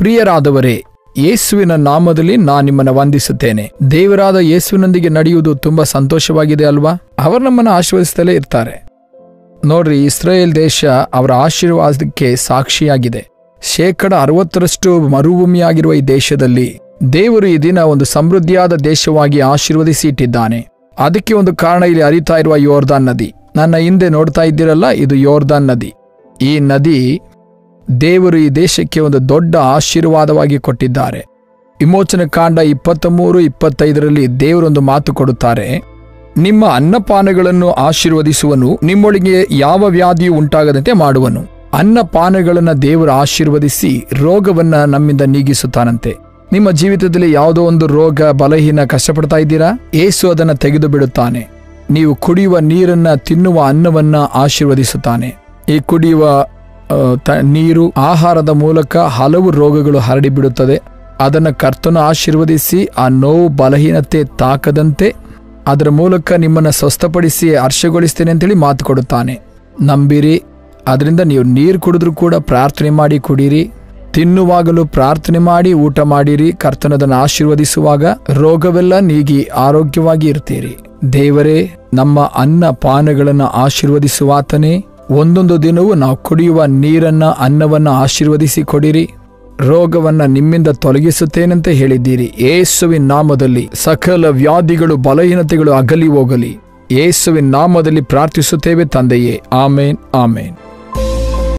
ಪ್ರಿಯರಾದವರೇ ಯೇಸುವಿನ ನಾಮದಲ್ಲಿ ನಾನು ನಿಮ್ಮನ್ನು ವಂದಿಸುತ್ತೇನೆ ದೇವರಾದ ಯೇಸುವಿನೊಂದಿಗೆ ನಡೆಯುವುದು ತುಂಬಾ ಸಂತೋಷವಾಗಿದೆ ಅಲ್ವಾ ಅವರು ನಮ್ಮನ್ನು ಆಶೀರ್ವದಿಸುತ್ತಲೇ ಇರ್ತಾರೆ ನೋಡ್ರಿ ಇಸ್ರೇಲ್ ದೇಶ ಅವರ ಆಶೀರ್ವಾದಕ್ಕೆ ಸಾಕ್ಷಿಯಾಗಿದೆ ಶೇಕಡ ಅರವತ್ತರಷ್ಟು ಮರುಭೂಮಿಯಾಗಿರುವ ಈ ದೇಶದಲ್ಲಿ ದೇವರು ಈ ದಿನ ಒಂದು ಸಮೃದ್ಧಿಯಾದ ದೇಶವಾಗಿ ಆಶೀರ್ವದಿಸಿ ಇಟ್ಟಿದ್ದಾನೆ ಅದಕ್ಕೆ ಒಂದು ಕಾರಣ ಇಲ್ಲಿ ಹರಿತಾ ಇರುವ ಯೋರ್ದಾನ್ ನದಿ ನನ್ನ ಹಿಂದೆ ನೋಡ್ತಾ ಇದ್ದೀರಲ್ಲ ಇದು ಯೋರ್ದಾನ್ ನದಿ ಈ ನದಿ ದೇವರು ಈ ದೇಶಕ್ಕೆ ಒಂದು ದೊಡ್ಡ ಆಶೀರ್ವಾದವಾಗಿ ಕೊಟ್ಟಿದ್ದಾರೆ ವಿಮೋಚನ ಕಾಂಡ ಇಪ್ಪತ್ತ ಮೂರು ಇಪ್ಪತ್ತೈದರಲ್ಲಿ ದೇವರೊಂದು ಮಾತು ಕೊಡುತ್ತಾರೆ ನಿಮ್ಮ ಅನ್ನಪಾನಗಳನ್ನು ಆಶೀರ್ವದಿಸುವನು ನಿಮ್ಮೊಳಗೆ ಯಾವ ವ್ಯಾಧಿಯೂ ಉಂಟಾಗದಂತೆ ಮಾಡುವನು ಅನ್ನಪಾನಗಳನ್ನು ದೇವರು ಆಶೀರ್ವದಿಸಿ ರೋಗವನ್ನ ನಮ್ಮಿಂದ ನೀಗಿಸುತ್ತಾನಂತೆ ನಿಮ್ಮ ಜೀವಿತದಲ್ಲಿ ಯಾವುದೋ ಒಂದು ರೋಗ ಬಲಹೀನ ಕಷ್ಟಪಡ್ತಾ ಇದ್ದೀರಾ ಏಸು ಅದನ್ನು ತೆಗೆದು ಬಿಡುತ್ತಾನೆ ನೀವು ಕುಡಿಯುವ ನೀರನ್ನ ತಿನ್ನುವ ಅನ್ನವನ್ನ ಆಶೀರ್ವದಿಸುತ್ತಾನೆ ಈ ಕುಡಿಯುವ ಆ, ತ- ನೀರು ಆಹಾರದ ಮೂಲಕ ಹಲವು ರೋಗಗಳು ಹರಡಿಬಿಡುತ್ತದೆ ಅದನ್ನು ಕರ್ತನು ಆಶೀರ್ವದಿಸಿ ಆ ನೋವು ಬಲಹೀನತೆ ತಾಕದಂತೆ ಅದರ ಮೂಲಕ ನಿಮ್ಮನ್ನು ಸ್ವಸ್ಥಪಡಿಸಿ ಹರ್ಷಗೊಳಿಸ್ತೇನೆ ಅಂತೇಳಿ ಮಾತು ಕೊಡುತ್ತಾನೆ ನಂಬಿರಿ ಅದರಿಂದ ನೀವು ನೀರು ಕುಡಿದ್ರೂ ಕೂಡ ಪ್ರಾರ್ಥನೆ ಮಾಡಿ ಕುಡೀರಿ ತಿನ್ನುವಾಗಲೂ ಪ್ರಾರ್ಥನೆ ಮಾಡಿ ಊಟ ಮಾಡಿರಿ ಕರ್ತನದನ್ನು ಆಶೀರ್ವದಿಸುವಾಗ ರೋಗವೆಲ್ಲ ನೀಗಿ ಆರೋಗ್ಯವಾಗಿ ಇರ್ತೀರಿ ದೇವರೇ ನಮ್ಮ ಅನ್ನ ಪಾನಗಳನ್ನು ಆಶೀರ್ವದಿಸುವಾತನೇ ಒಂದೊಂದು ದಿನವೂ ನಾವು ಕುಡಿಯುವ ನೀರನ್ನ ಅನ್ನವನ್ನ ಆಶೀರ್ವದಿಸಿ ಕೊಡಿರಿ ರೋಗವನ್ನ ನಿಮ್ಮಿಂದ ತೊಲಗಿಸುತ್ತೇನಂತ ಹೇಳಿದ್ದೀರಿ ಏಸುವಿನ ನಾಮದಲ್ಲಿ ಸಕಲ ವ್ಯಾಧಿಗಳು ಬಲಹೀನತೆಗಳು ಅಗಲಿ ಹೋಗಲಿ ಏಸುವಿನ ನಾಮದಲ್ಲಿ ಪ್ರಾರ್ಥಿಸುತ್ತೇವೆ ತಂದೆಯೇ ಆಮೇನ್ ಆಮೇನ್